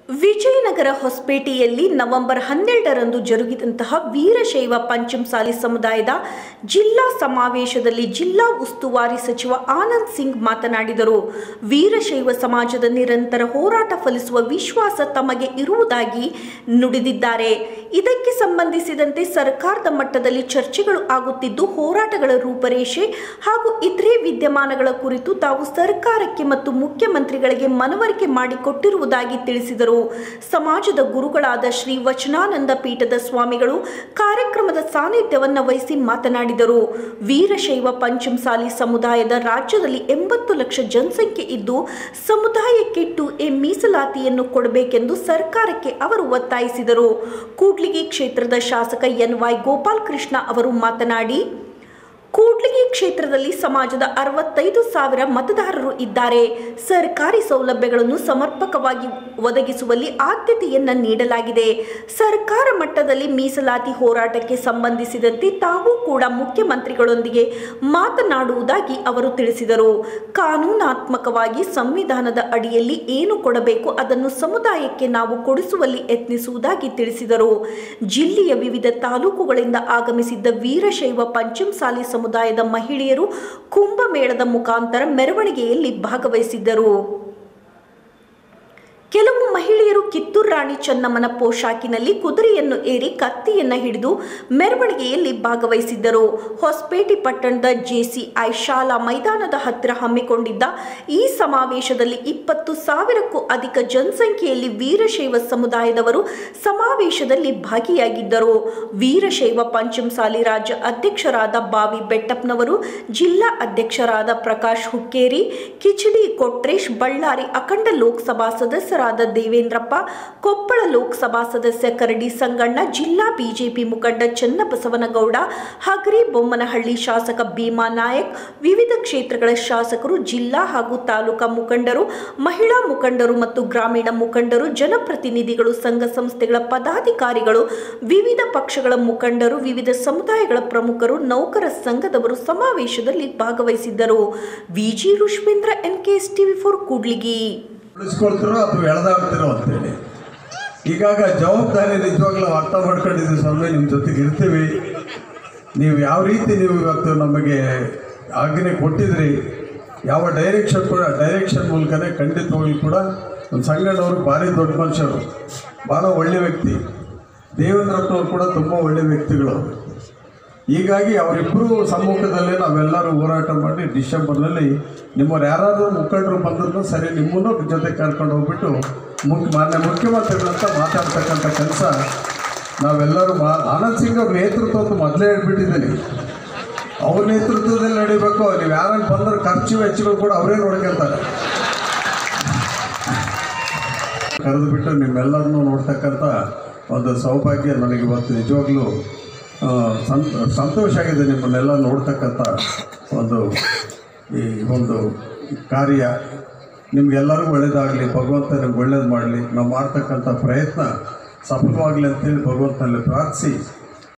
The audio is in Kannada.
ವಿಜಯನಗರ ಹೊಸಪೇಟೆಯಲ್ಲಿ ನವೆಂಬರ್ ಹನ್ನೆರಡರಂದು ಜರುಗಿದಂತಹ ವೀರಶೈವ ಪಂಚಮಸಾಲಿ ಸಮುದಾಯದ ಜಿಲ್ಲಾ ಸಮಾವೇಶದಲ್ಲಿ ಜಿಲ್ಲಾ ಉಸ್ತುವಾರಿ ಸಚಿವ ಆನಂದ್ ಸಿಂಗ್ ಮಾತನಾಡಿದರು ವೀರಶೈವ ಸಮಾಜದ ನಿರಂತರ ಹೋರಾಟ ಫಲಿಸುವ ವಿಶ್ವಾಸ ತಮಗೆ ಇರುವುದಾಗಿ ನುಡಿದಿದ್ದಾರೆ ಇದಕ್ಕೆ ಸಂಬಂಧಿಸಿದಂತೆ ಸರ್ಕಾರದ ಮಟ್ಟದಲ್ಲಿ ಚರ್ಚೆಗಳು ಆಗುತ್ತಿದ್ದು ಹೋರಾಟಗಳ ರೂಪರೇಷೆ ಹಾಗೂ ಇತರೆ ವಿದ್ಯಮಾನಗಳ ಕುರಿತು ತಾವು ಸರ್ಕಾರಕ್ಕೆ ಮತ್ತು ಮುಖ್ಯಮಂತ್ರಿಗಳಿಗೆ ಮನವರಿಕೆ ಮಾಡಿಕೊಟ್ಟಿರುವುದಾಗಿ ತಿಳಿಸಿದರು ಸಮಾಜದ ಗುರುಗಳಾದ ಶ್ರೀ ವಚನಾನಂದ ಪೀಠದ ಸ್ವಾಮಿಗಳು ಕಾರ್ಯಕ್ರಮದ ಸಾನ್ನಿಧ್ಯವನ್ನು ವಹಿಸಿ ಮಾತನಾಡಿದರು ವೀರಶೈವ ಪಂಚಮಸಾಲಿ ಸಮುದಾಯದ ರಾಜ್ಯದಲ್ಲಿ ಎಂಬತ್ತು ಲಕ್ಷ ಜನಸಂಖ್ಯೆ ಇದ್ದು ಸಮುದಾಯಕ್ಕೆ ಟು ಎ ಮೀಸಲಾತಿಯನ್ನು ಕೊಡಬೇಕೆಂದು ಸರ್ಕಾರಕ್ಕೆ ಅವರು ಒತ್ತಾಯಿಸಿದರು ಕೂಡ್ಲಿಗಿ ಕ್ಷೇತ್ರದ ಶಾಸಕ ಎನ್ ವೈ ಗೋಪಾಲ್ ಕೃಷ್ಣ ಅವರು ಮಾತನಾಡಿ ಕೂಡ್ಲಿಗಿ ಕ್ಷೇತ್ರದಲ್ಲಿ ಸಮಾಜದ ಅರವತ್ತೈದು ಸಾವಿರ ಮತದಾರರು ಇದ್ದಾರೆ ಸರ್ಕಾರಿ ಸೌಲಭ್ಯಗಳನ್ನು ಸಮರ್ಪಕವಾಗಿ ಒದಗಿಸುವಲ್ಲಿ ಆದ್ಯತೆಯನ್ನ ನೀಡಲಾಗಿದೆ ಸರ್ಕಾರ ಮಟ್ಟದಲ್ಲಿ ಮೀಸಲಾತಿ ಹೋರಾಟಕ್ಕೆ ಸಂಬಂಧಿಸಿದಂತೆ ತಾವು ಕೂಡ ಮುಖ್ಯಮಂತ್ರಿಗಳೊಂದಿಗೆ ಮಾತನಾಡುವುದಾಗಿ ಅವರು ತಿಳಿಸಿದರು ಕಾನೂನಾತ್ಮಕವಾಗಿ ಸಂವಿಧಾನದ ಅಡಿಯಲ್ಲಿ ಏನು ಕೊಡಬೇಕು ಅದನ್ನು ಸಮುದಾಯಕ್ಕೆ ನಾವು ಕೊಡಿಸುವಲ್ಲಿ ಯತ್ನಿಸುವುದಾಗಿ ತಿಳಿಸಿದರು ಜಿಲ್ಲೆಯ ವಿವಿಧ ತಾಲೂಕುಗಳಿಂದ ಆಗಮಿಸಿದ್ದ ವೀರಶೈವ ಪಂಚಮಸಾಲಿ ಸಮುದಾಯದ ಮಹಿಳೆಯರು ಕುಂಭಮೇಳದ ಮುಖಾಂತರ ಮೆರವಣಿಗೆಯಲ್ಲಿ ಭಾಗವಹಿಸಿದ್ದರು ಕೆಲವು ಮಹಿಳೆಯರು ಕಿತ್ತೂರು ರಾಣಿ ಚೆನ್ನಮ್ಮನ ಪೋಷಾಕಿನಲ್ಲಿ ಕುದುರೆಯನ್ನು ಏರಿ ಕತ್ತಿಯನ್ನು ಹಿಡಿದು ಮೆರವಣಿಗೆಯಲ್ಲಿ ಭಾಗವಹಿಸಿದ್ದರು ಹೊಸಪೇಟೆ ಪಟ್ಟಣದ ಜೆಸಿಐ ಶಾಲಾ ಮೈದಾನದ ಹತ್ತಿರ ಹಮ್ಮಿಕೊಂಡಿದ್ದ ಈ ಸಮಾವೇಶದಲ್ಲಿ ಇಪ್ಪತ್ತು ಸಾವಿರಕ್ಕೂ ಅಧಿಕ ಜನಸಂಖ್ಯೆಯಲ್ಲಿ ವೀರಶೈವ ಸಮುದಾಯದವರು ಸಮಾವೇಶದಲ್ಲಿ ಭಾಗಿಯಾಗಿದ್ದರು ವೀರಶೈವ ಪಂಚಮಸಾಲಿ ರಾಜ್ಯ ಅಧ್ಯಕ್ಷರಾದ ಬಾವಿ ಬೆಟ್ಟಪ್ಪನವರು ಜಿಲ್ಲಾ ಅಧ್ಯಕ್ಷರಾದ ಪ್ರಕಾಶ್ ಹುಕ್ಕೇರಿ ಕಿಚಡಿ ಕೊಟ್ರೇಶ್ ಬಳ್ಳಾರಿ ಅಖಂಡ ಲೋಕಸಭಾ ಸದಸ್ಯರಾದ ದೇವೇಂದ್ರಪ್ಪ ಕೊಪ್ಪಳ ಲೋಕಸಭಾ ಸದಸ್ಯ ಕರಡಿ ಸಂಗಣ್ಣ ಜಿಲ್ಲಾ ಬಿಜೆಪಿ ಮುಖಂಡ ಚನ್ನಬಸವನಗೌಡ ಹಗರಿ ಬೊಮ್ಮನಹಳ್ಳಿ ಶಾಸಕ ಭೀಮಾ ನಾಯಕ್ ವಿವಿಧ ಕ್ಷೇತ್ರಗಳ ಶಾಸಕರು ಜಿಲ್ಲಾ ಹಾಗೂ ತಾಲೂಕಾ ಮುಖಂಡರು ಮಹಿಳಾ ಮುಖಂಡರು ಮತ್ತು ಗ್ರಾಮೀಣ ಮುಖಂಡರು ಜನಪ್ರತಿನಿಧಿಗಳು ಸಂಘ ಸಂಸ್ಥೆಗಳ ಪದಾಧಿಕಾರಿಗಳು ವಿವಿಧ ಪಕ್ಷಗಳ ಮುಖಂಡರು ವಿವಿಧ ಸಮುದಾಯಗಳ ಪ್ರಮುಖರು ನೌಕರ ಸಂಘದವರು ಸಮಾವೇಶದಲ್ಲಿ ಭಾಗವಹಿಸಿದ್ದರು ವಿಜಿ ರುಷ್ವೇಂದ್ರ N K S TV four Kudligi ಉಳಿಸ್ಕೊಳ್ತಿರೋ ಅಥವಾ ಎಳೆದಾಗ್ತಿರೋ ಅಂತೇಳಿ ಈಗಾಗ ಜವಾಬ್ದಾರಿ ನಿಜವಾಗ್ಲೂ ಅರ್ಥ ಮಾಡ್ಕೊಂಡಿದ್ದೀವಿ ಸ್ವಾಮಿ ನಿಮ್ಮ ಜೊತೆಗೆ ಇರ್ತೀವಿ ನೀವು ಯಾವ ರೀತಿ ನೀವು ಇವತ್ತು ನಮಗೆ ಆಜ್ಞೆ ಕೊಟ್ಟಿದ್ರಿ ಯಾವ ಡೈರೆಕ್ಷನ್ ಕೂಡ ಡೈರೆಕ್ಷನ್ ಮೂಲಕನೇ ಖಂಡಿತವಾಗ್ಲೂ ಕೂಡ ಒಂದು ಸಂಗಣ್ಣವರು ಭಾರಿ ದೊಡ್ಡ ಮನುಷ್ಯರು ಭಾಳ ಒಳ್ಳೆ ವ್ಯಕ್ತಿ ದೇವೇಂದ್ರಪ್ಪನವ್ರು ಕೂಡ ತುಂಬ ಒಳ್ಳೆ ವ್ಯಕ್ತಿಗಳು ಹೀಗಾಗಿ ಅವರಿಬ್ಬರು ಸಮ್ಮುಖದಲ್ಲೇ ನಾವೆಲ್ಲರೂ ಹೋರಾಟ ಮಾಡಿ ಡಿಸೆಂಬರ್ನಲ್ಲಿ ನಿಮ್ಮವ್ರು ಯಾರಾದರೂ ಮುಖಂಡರು ಬಂದರೂ ಸರಿ ನಿಮ್ಮನ್ನು ಜೊತೆ ಕರ್ಕೊಂಡು ಹೋಗ್ಬಿಟ್ಟು ಮುಖ್ಯ ಮಾನ್ಯ ಮುಖ್ಯಮಂತ್ರಿಗಳಂತ ಮಾತಾಡ್ತಕ್ಕಂಥ ಕೆಲಸ ನಾವೆಲ್ಲರೂ ಮಾ ಆನಂದ್ ಸಿಂಗ್ ಅವ್ರ ನೇತೃತ್ವದ ಮೊದಲೇ ಹೇಳ್ಬಿಟ್ಟಿದ್ದೀನಿ ಅವ್ರ ನೇತೃತ್ವದಲ್ಲಿ ನಡಿಬೇಕು ನೀವು ಯಾರನ್ನು ಬಂದ್ರೆ ಖರ್ಚು ವೆಚ್ಚಗಳು ಕೂಡ ಅವರೇ ನೋಡ್ಕೊತಾರೆ ಕರೆದು ಬಿಟ್ಟು ನಿಮ್ಮೆಲ್ಲರನ್ನೂ ನೋಡ್ತಕ್ಕಂಥ ಒಂದು ಸೌಭಾಗ್ಯ ನನಗೆ ಇವತ್ತು ನಿಜವಾಗ್ಲೂ ಆ, ಸಂತ ಸಂತೋಷ ಆಗಿದೆ ನಿಮ್ಮನ್ನೆಲ್ಲ ನೋಡ್ತಕ್ಕಂಥ ಒಂದು ಈ ಒಂದು ಕಾರ್ಯ ನಿಮಗೆಲ್ಲರಿಗೂ ಒಳ್ಳೇದಾಗಲಿ ಭಗವಂತ ನಿಮ್ಗೆ ಒಳ್ಳೇದು ಮಾಡಲಿ ನಾವು ಮಾಡ್ತಕ್ಕಂಥ ಪ್ರಯತ್ನ ಸಫಲವಾಗಲಿ ಅಂತೇಳಿ ಭಗವಂತನಲ್ಲಿ ಪ್ರಾರ್ಥಿಸಿ